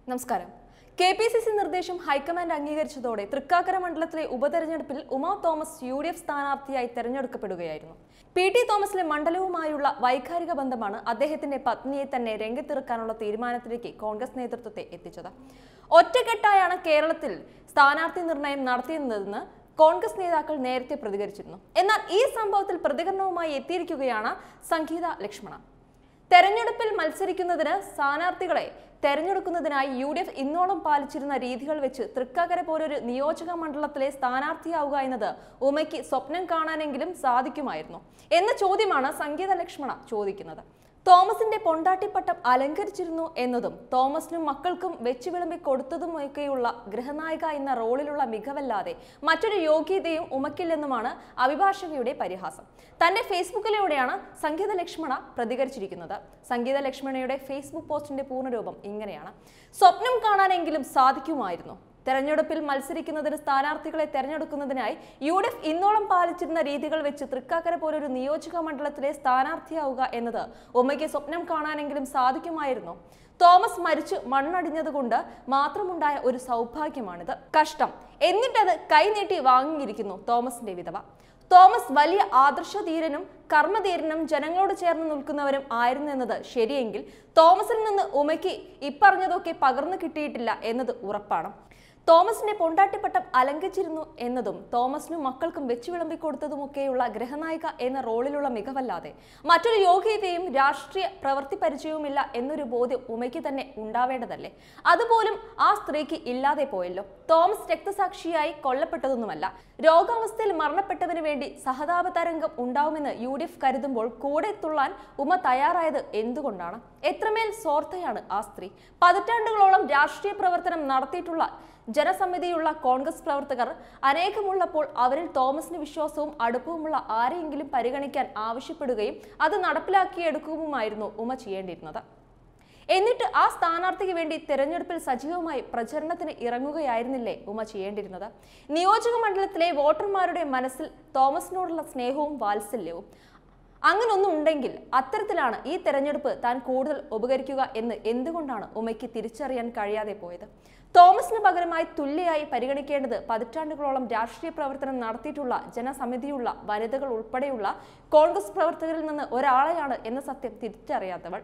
നമസ്കാരം K P C C നിർദ്ദേശം high command അംഗീകരിച്ചതോടെ തൃക്കാക്കര മണ്ഡലത്തിലെ ഉപതെരഞ്ഞെടുപ്പിൽ Uma Thomas U D F സ്ഥാനാർത്ഥിയായി തെരഞ്ഞെടുക്കപ്പെടുകയായിരുന്നു പി ടി തോമസിലെ മണ്ഡലവുമായുള്ള വൈകാരിക ബന്ധമാണ് അദ്ദേഹത്തിന്റെ പത്നിയെ തന്നെ രംഗത്തിറക്കാനുള്ള തീരുമാനത്തിലേക്ക് കോൺഗ്രസ് നേതൃത്വത്തെ എത്തിച്ചത് ഒറ്റക്കെട്ടായാണ് കേരളത്തിൽ സ്ഥാനാർത്ഥി നിർണയം നടത്തിയതെന്ന് കോൺഗ്രസ് നേതാക്കൾ നേരത്തെ പ്രതികരിച്ചിരുന്നു എന്നാൽ ഈ സംഭവത്തിൽ പ്രതികരണവുമായി എത്തിയിരിക്കുകയാണ് സംഗീത ലക്ഷ്മണ തെരഞ്ഞെടുപ്പിൽ മത്സരിക്കുന്നതിന് സ്ഥാനാർത്ഥികളെ തെരഞ്ഞെടുക്കുന്നതിനായി യു ഡി എഫ് ഇന്നോളം പാലിച്ചിരുന്ന രീതികൾ വെച്ച് തൃക്കാക്കര പോലൊരു നിയോജക മണ്ഡലത്തിലെ സ്ഥാനാർത്ഥിയാവുക എന്നത് ഉമയ്ക്ക് സ്വപ്നം കാണാനെങ്കിലും സാധിക്കുമായിരുന്നു എന്ന ചോദ്യമാണ് സംഗീത ലക്ഷ്മണ ചോദിക്കുന്നത് തോമസിന്റെ പൊണ്ടാട്ടിപ്പട്ടം അലങ്കരിച്ചിരുന്നു എന്നതും തോമസിനും മക്കൾക്കും വെച്ചു വിളമ്പി കൊടുത്തതുമൊക്കെയുള്ള ഗൃഹനായിക എന്ന റോളിലുള്ള മികവല്ലാതെ മറ്റൊരു യോഗ്യതയും ഉമക്കില്ലെന്നുമാണ് അഭിഭാഷകയുടെ പരിഹാസം തന്റെ ഫേസ്ബുക്കിലൂടെയാണ് സംഗീത ലക്ഷ്മണ പ്രതികരിച്ചിരിക്കുന്നത് സംഗീത ലക്ഷ്മണയുടെ ഫേസ്ബുക്ക് പോസ്റ്റിന്റെ പൂർണ്ണരൂപം ഇങ്ങനെയാണ് സ്വപ്നം കാണാനെങ്കിലും സാധിക്കുമായിരുന്നു തെരഞ്ഞെടുപ്പിൽ മത്സരിക്കുന്നതിന് സ്ഥാനാർത്ഥികളെ തെരഞ്ഞെടുക്കുന്നതിനായി യു ഡി എഫ് ഇന്നോളം പാലിച്ചിരുന്ന രീതികൾ വെച്ച് തൃക്കാക്കര പോലൊരു നിയോജക മണ്ഡലത്തിലെ സ്ഥാനാർത്ഥിയാവുക എന്നത് ഉമ്മയ്ക്ക് സ്വപ്നം കാണാനെങ്കിലും സാധിക്കുമായിരുന്നു തോമസ് മരിച്ചു മണ്ണടിഞ്ഞതുകൊണ്ട് മാത്രമുണ്ടായ ഒരു സൗഭാഗ്യമാണിത് കഷ്ടം എന്നിട്ടത് കൈനീട്ടി വാങ്ങിയിരിക്കുന്നു തോമസിന്റെ വിധവ തോമസ് വലിയ ആദർശധീരനും കർമ്മധീരനും ജനങ്ങളോട് ചേർന്ന് നിൽക്കുന്നവരും ആയിരുന്നു എന്നത് ശരിയെങ്കിൽ തോമസിൽ നിന്ന് ഉമയ്ക്ക് ഇപ്പറഞ്ഞതൊക്കെ പകർന്നു കിട്ടിയിട്ടില്ല എന്നത് ഉറപ്പാണ് തോമസിന്റെ പൊണ്ടാട്ടിപ്പട്ടം അലങ്കരിച്ചിരുന്നു എന്നതും തോമസിനും മക്കൾക്കും വെച്ചു വിളമ്പി കൊടുത്തതുമൊക്കെയുള്ള ഗ്രഹനായിക എന്ന റോളിലുള്ള മികവല്ലാതെ മറ്റൊരു യോഗ്യതയും രാഷ്ട്രീയ പ്രവൃത്തി പരിചയവുമില്ല എന്നൊരു ബോധ്യം ഉമയ്ക്ക് തന്നെ ഉണ്ടാവേണ്ടതല്ലേ അതുപോലും ആ സ്ത്രീക്ക് ഇല്ലാതെ പോയല്ലോ തോമസ് രക്തസാക്ഷിയായി കൊല്ലപ്പെട്ടതൊന്നുമല്ല രോഗാവസ്ഥയിൽ മരണപ്പെട്ടവന് വേണ്ടി സഹതാപ തരംഗം ഉണ്ടാവുമെന്ന് യു ഡി എഫ് കരുതുമ്പോൾ കൂടെ തുള്ളാൻ ഉമ തയ്യാറായത് എന്തുകൊണ്ടാണ് എത്രമേൽ സ്വാർത്ഥയാണ് ആ സ്ത്രീ പതിറ്റാണ്ടുകളോളം രാഷ്ട്രീയ പ്രവർത്തനം നടത്തിയിട്ടുള്ള ജനസമിതിയുള്ള കോൺഗ്രസ് പ്രവർത്തകർ അനേകമുള്ളപ്പോൾ അവരിൽ തോമസിന് വിശ്വാസവും അടുപ്പവുമുള്ള ആരെയെങ്കിലും പരിഗണിക്കാൻ ആവശ്യപ്പെടുകയും അത് നടപ്പിലാക്കിയെടുക്കുകയുമായിരുന്നു ഉമ ചെയ്യേണ്ടിയിരുന്നത് എന്നിട്ട് ആ സ്ഥാനാർത്ഥിക്ക് വേണ്ടി തെരഞ്ഞെടുപ്പിൽ സജീവമായി പ്രചരണത്തിന് ഇറങ്ങുകയായിരുന്നില്ലേ ഉമ ചെയ്യേണ്ടിയിരുന്നത് നിയോജക മണ്ഡലത്തിലെ വോട്ടർമാരുടെ മനസ്സിൽ തോമസിനോടുള്ള സ്നേഹവും വാത്സല്യവും അങ്ങനൊന്നും ഉണ്ടെങ്കിൽ അത്തരത്തിലാണ് ഈ തെരഞ്ഞെടുപ്പ് താൻ കൂടുതൽ ഉപകരിക്കുക എന്ന് എന്തുകൊണ്ടാണ് ഉമയ്ക്ക് തിരിച്ചറിയാൻ കഴിയാതെ പോയത് തോമസിന് പകരമായി തുല്യയായി പരിഗണിക്കേണ്ടത് പതിറ്റാണ്ടുകളോളം രാഷ്ട്രീയ പ്രവർത്തനം നടത്തിയിട്ടുള്ള ജനസമിതിയുള്ള വനിതകൾ ഉൾപ്പെടെയുള്ള കോൺഗ്രസ് പ്രവർത്തകരിൽ നിന്ന് ഒരാളെയാണ് എന്ന സത്യം തിരിച്ചറിയാത്തവൾ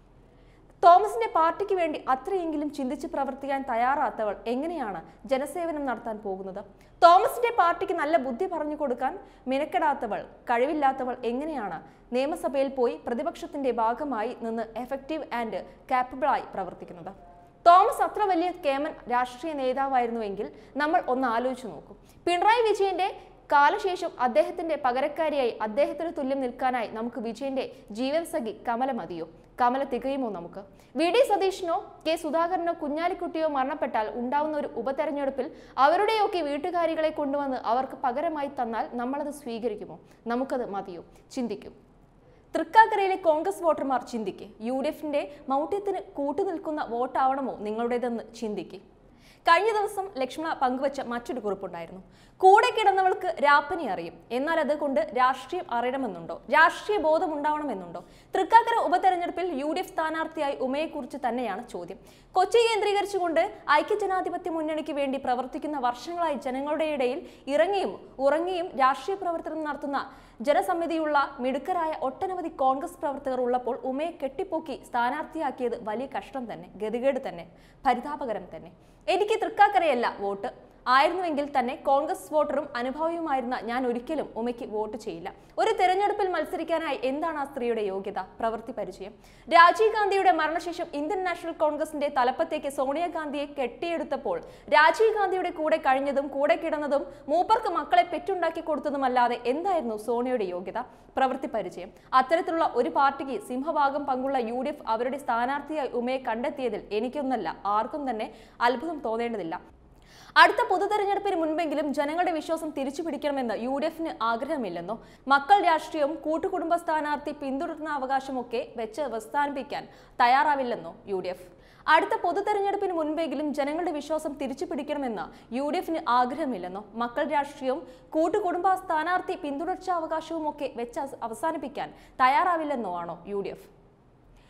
തോമസിന്റെ പാർട്ടിക്ക് വേണ്ടി അത്രയെങ്കിലും ചിന്തിച്ച് പ്രവർത്തിക്കാൻ തയ്യാറാത്തവൾ എങ്ങനെയാണ് ജനസേവനം നടത്താൻ പോകുന്നത് തോമസിന്റെ പാർട്ടിക്ക് നല്ല ബുദ്ധി പറഞ്ഞു കൊടുക്കാൻ മിനക്കെടാത്തവൾ കഴിവില്ലാത്തവൾ എങ്ങനെയാണ് നിയമസഭയിൽ പോയി പ്രതിപക്ഷത്തിന്റെ ഭാഗമായി നിന്ന് എഫക്റ്റീവ് ആൻഡ് കാപ്പബിളായി പ്രവർത്തിക്കുന്നത് തോമസ് അത്ര വലിയ കേമൻ രാഷ്ട്രീയ നേതാവായിരുന്നുവെങ്കിൽ നമ്മൾ ഒന്ന് ആലോചിച്ചു നോക്കൂ പിണറായി വിജയന്റെ കാലശേഷം അദ്ദേഹത്തിന്റെ പകരക്കാരിയായി അദ്ദേഹത്തിന് തുല്യം നിൽക്കാനായി നമുക്ക് വിജയന്റെ ജീവൻ സഖി കമല മതിയോ കമല തികയുമോ നമുക്ക് വി ഡി സതീഷിനോ കെ സുധാകരനോ കുഞ്ഞാലിക്കുട്ടിയോ മരണപ്പെട്ടാൽ ഉണ്ടാവുന്ന ഒരു ഉപതെരഞ്ഞെടുപ്പിൽ അവരുടെയൊക്കെ വീട്ടുകാരികളെ കൊണ്ടുവന്ന് അവർക്ക് പകരമായി തന്നാൽ നമ്മളത് സ്വീകരിക്കുമോ നമുക്കത് മതിയോ ചിന്തിക്കും തൃക്കാക്കരയിലെ കോൺഗ്രസ് വോട്ടർമാർ ചിന്തിക്ക് യു ഡി എഫിന്റെ മൗഢ്യത്തിന് കൂട്ടുനിൽക്കുന്ന വോട്ടാവണമോ നിങ്ങളുടേതെന്ന് ചിന്തിക്ക് കഴിഞ്ഞ ദിവസം ലക്ഷ്മണ പങ്കുവച്ച മറ്റൊരു കുറിപ്പുണ്ടായിരുന്നു കൂടെ കിടന്നവൾക്ക് രാപ്പനി അറിയും എന്നാൽ അതുകൊണ്ട് രാഷ്ട്രീയം അറിയണമെന്നുണ്ടോ രാഷ്ട്രീയ ബോധം ഉണ്ടാവണമെന്നുണ്ടോ തൃക്കാക്കര ഉപതെരഞ്ഞെടുപ്പിൽ യു ഡി എഫ് സ്ഥാനാർത്ഥിയായി ഉമയെക്കുറിച്ച് തന്നെയാണ് ചോദ്യം കൊച്ചി കേന്ദ്രീകരിച്ചുകൊണ്ട് ഐക്യജനാധിപത്യ മുന്നണിക്ക് വേണ്ടി പ്രവർത്തിക്കുന്ന വർഷങ്ങളായി ജനങ്ങളുടെ ഇടയിൽ ഇറങ്ങിയും ഉറങ്ങിയും രാഷ്ട്രീയ പ്രവർത്തനം നടത്തുന്ന ജനസമിതിയുള്ള മിടുക്കരായ ഒട്ടനവധി കോൺഗ്രസ് പ്രവർത്തകർ ഉള്ളപ്പോൾ ഉമയെ കെട്ടിപ്പൊക്കി സ്ഥാനാർത്ഥിയാക്കിയത് വലിയ കഷ്ടം തന്നെ ഗതികേട് തന്നെ പരിതാപകരം തന്നെ എനിക്ക് തൃക്കാക്കരയല്ല വോട്ട് ആയിരുന്നുവെങ്കിൽ തന്നെ കോൺഗ്രസ് വോട്ടറും അനുഭവിയുമായിരുന്ന ഞാൻ ഒരിക്കലും ഉമയ്ക്ക് വോട്ട് ചെയ്യില്ല ഒരു തെരഞ്ഞെടുപ്പിൽ മത്സരിക്കാനായി എന്താണ് ആ സ്ത്രീയുടെ യോഗ്യത പ്രവൃത്തി പരിചയം രാജീവ് ഗാന്ധിയുടെ മരണശേഷം ഇന്ത്യൻ നാഷണൽ കോൺഗ്രസിന്റെ തലപ്പത്തേക്ക് സോണിയാഗാന്ധിയെ കെട്ടിയെടുത്തപ്പോൾ രാജീവ് ഗാന്ധിയുടെ കൂടെ കഴിഞ്ഞതും കൂടെ കിടന്നതും മൂപ്പർക്ക് മക്കളെ പെറ്റുണ്ടാക്കി കൊടുത്തതുമല്ലാതെ എന്തായിരുന്നു സോണിയയുടെ യോഗ്യത പ്രവൃത്തി പരിചയം അത്തരത്തിലുള്ള ഒരു പാർട്ടിക്ക് സിംഹഭാഗം പങ്കുള്ള യു ഡി എഫ് അവരുടെ സ്ഥാനാർത്ഥിയായി ഉമയെ കണ്ടെത്തിയതിൽ എനിക്കൊന്നല്ല ആർക്കും തന്നെ അത്ഭുതം തോന്നേണ്ടതില്ല അടുത്ത പൊതുതെരഞ്ഞെടുപ്പിന് മുൻപെങ്കിലും ജനങ്ങളുടെ വിശ്വാസം തിരിച്ചു പിടിക്കണമെന്ന് യു ഡി എഫിന് ആഗ്രഹമില്ലെന്നോ മക്കൾ രാഷ്ട്രീയവും കൂട്ടുകുടുംബ സ്ഥാനാർത്ഥി പിന്തുടരുന്ന അവകാശമൊക്കെ വെച്ച് അവസാനിപ്പിക്കാൻ തയ്യാറാവില്ലെന്നോ യു ഡി എഫ് അടുത്ത പൊതുതെരഞ്ഞെടുപ്പിന് മുൻപെങ്കിലും ജനങ്ങളുടെ വിശ്വാസം തിരിച്ചു പിടിക്കണമെന്ന് യു ഡി എഫിന് ആഗ്രഹമില്ലെന്നോ മക്കൾ രാഷ്ട്രീയവും കൂട്ടുകുടുംബ സ്ഥാനാർത്ഥി പിന്തുടർച്ച അവകാശവും ഒക്കെ വെച്ച് അവസാനിപ്പിക്കാൻ തയ്യാറാവില്ലെന്നോ ആണോ യു ഡി എഫ്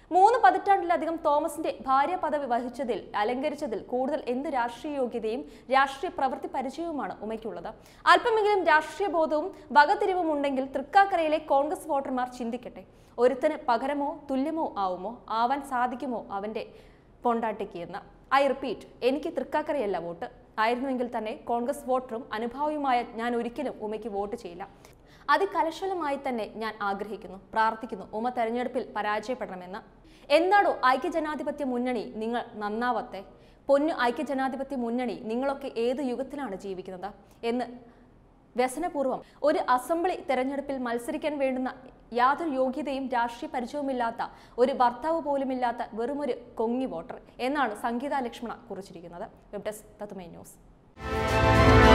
മൂന്ന് പതിറ്റാണ്ടിലധികം തോമസിന്റെ ഭാര്യ പദവി വഹിച്ചതിൽ അലങ്കരിച്ചതിൽ കൂടുതൽ എന്ത് രാഷ്ട്രീയ യോഗ്യതയും രാഷ്ട്രീയ പ്രവൃത്തി പരിചയവുമാണ് ഉമയ്ക്കുള്ളത് അല്പമെങ്കിലും രാഷ്ട്രീയ ബോധവും വകതിരിവും ഉണ്ടെങ്കിൽ തൃക്കാക്കരയിലെ കോൺഗ്രസ് വോട്ടർമാർ ചിന്തിക്കട്ടെ ഒരുത്തന് പകരമോ തുല്യമോ ആവുമോ ആവാൻ സാധിക്കുമോ അവന്റെ പൊണ്ടാട്ടിക്ക് എന്ന് ഐ റിപ്പീറ്റ് എനിക്ക് തൃക്കാക്കരയല്ല വോട്ട് ആയിരുന്നുവെങ്കിൽ തന്നെ കോൺഗ്രസ് വോട്ടറും അനുഭാവിയുമായ ഞാൻ ഒരിക്കലും ഉമയ്ക്ക് വോട്ട് ചെയ്യില്ല അതികലശലമായി തന്നെ ഞാൻ ആഗ്രഹിക്കുന്നു പ്രാർത്ഥിക്കുന്നു ഉമ തെരഞ്ഞെടുപ്പിൽ പരാജയപ്പെടണമെന്ന് എന്താണോ ഐക്യജനാധിപത്യ മുന്നണി നിങ്ങൾ നന്നാവത്തെ പൊന്നു ഐക്യജനാധിപത്യ മുന്നണി നിങ്ങളൊക്കെ ഏത് യുഗത്തിലാണ് ജീവിക്കുന്നത് എന്ന് വ്യസനപൂർവ്വം ഒരു അസംബ്ലി തെരഞ്ഞെടുപ്പിൽ മത്സരിക്കാൻ വേണ്ടുന്ന യാതൊരു യോഗ്യതയും രാഷ്ട്രീയ പരിചയവുമില്ലാത്ത ഒരു ഭർത്താവ് പോലുമില്ലാത്ത വെറുമൊരു കൊങ്ങി വോട്ടർ എന്നാണ് സംഗീത ലക്ഷ്മണ കുറിച്ചിരിക്കുന്നത് വെബ് ഡെസ്ക് തത്തുമൈ ന്യൂസ്